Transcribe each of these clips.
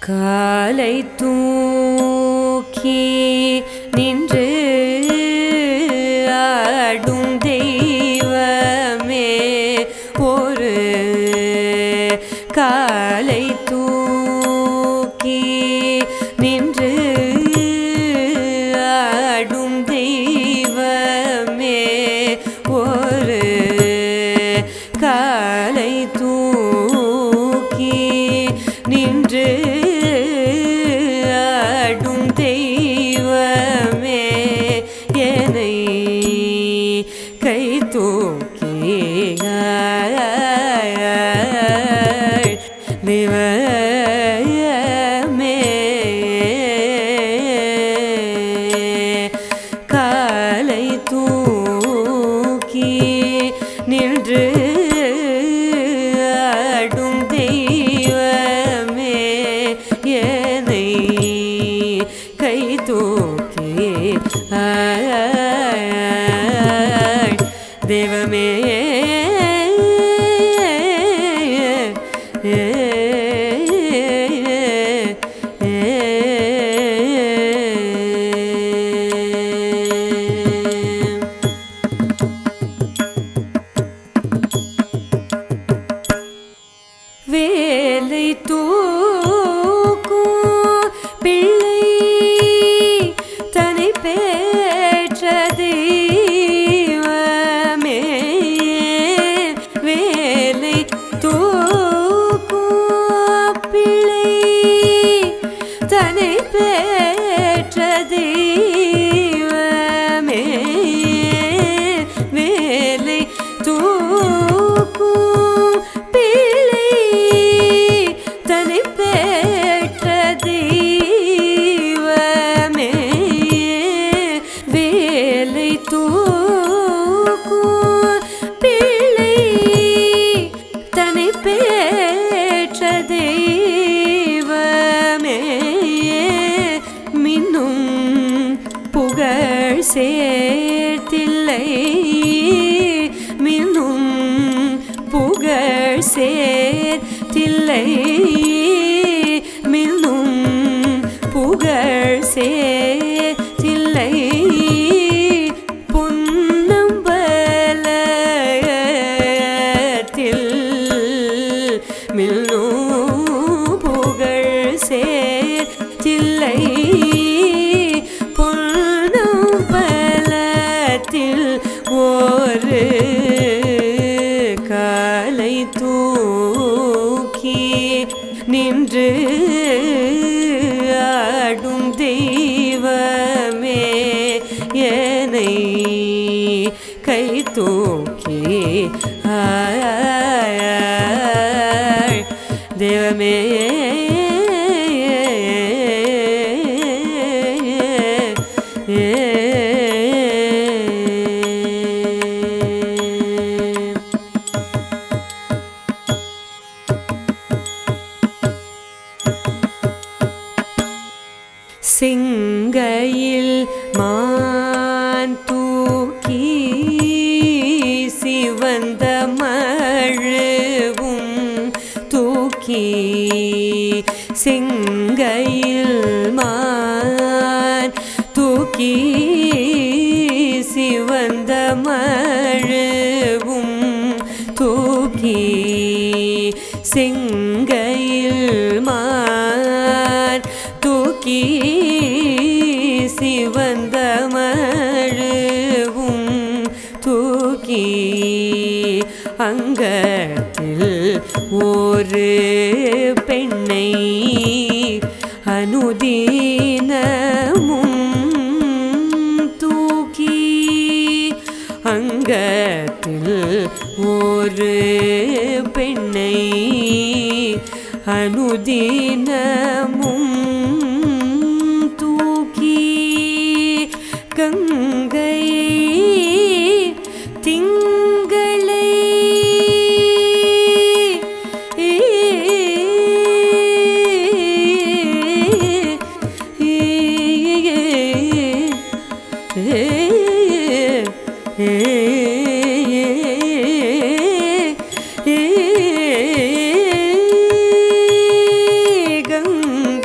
காலை தூக்கி நின்று ஆடும் தெய்வமே ஒரு காலை தூக்கி நின்று ஆடும் தெய்வமே ஒரு காலை தூக்கி நின்று ஆடும் தெய்வமே என்னை கை தூக்கி தெய்வமே காலை தூக்கி நின்று ஆடும் தெய்வமே என்னை கை தூக்கி ஆய் தெய்வமே வேலை தூக்கும் பிள்ளை தனி பேற்ற தெய்வமே வேலை தூக்கும் பிள்ளை தனி பேற்ற தெய்வமே வேலை தூக்கும் பிள்ளை தனி பெற்ற தெய்வமே வேலை தூக்கும் பிள்ளை தனி பெற்ற தெய்வமே மின்னும் புகழ் சேர்த்தில்லை மின்னும் புகழ் சேர்த்தில்லை மின்னும் புகழ் சேர்த்தில்லை பொன்னம்பலத்தில் மில்லும் புகழ் சேர்த்தில்லை பொன்னம்பலத்தில் ஒரு காலை தூக்கி நின்று ஆடும் தெய்வமே என்னை கை தூக்கி ஆய் தெய்வமே சிங்கையில் மான் தூக்கி சிவந்த மழுவும் தூக்கி சிங்கையில் மான் தூக்கி சிவந்த மழுவும் தூக்கி செங்கையில் மான் தூக்கி சிவந்த மழுவும் தூக்கி அங்கத்தில் ஒரு பெண்ணை அனுதீனமும் தூக்கி அங்கத்தில் ஒரு பெண்ணை அனுதினமும் தூக்கி கங்கை திங்களை கங்கை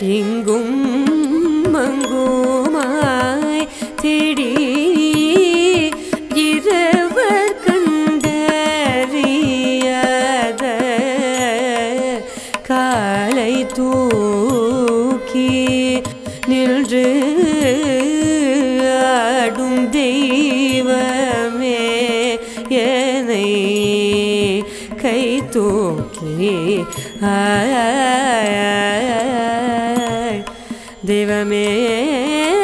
இங்கும் மங்குமாய் தேடி இரவர் கண்டறியாத காலை தூக்கி நின்று ஆடும் தெய்வமே என்னை கை தூக்கி ஆய் தெய்வமே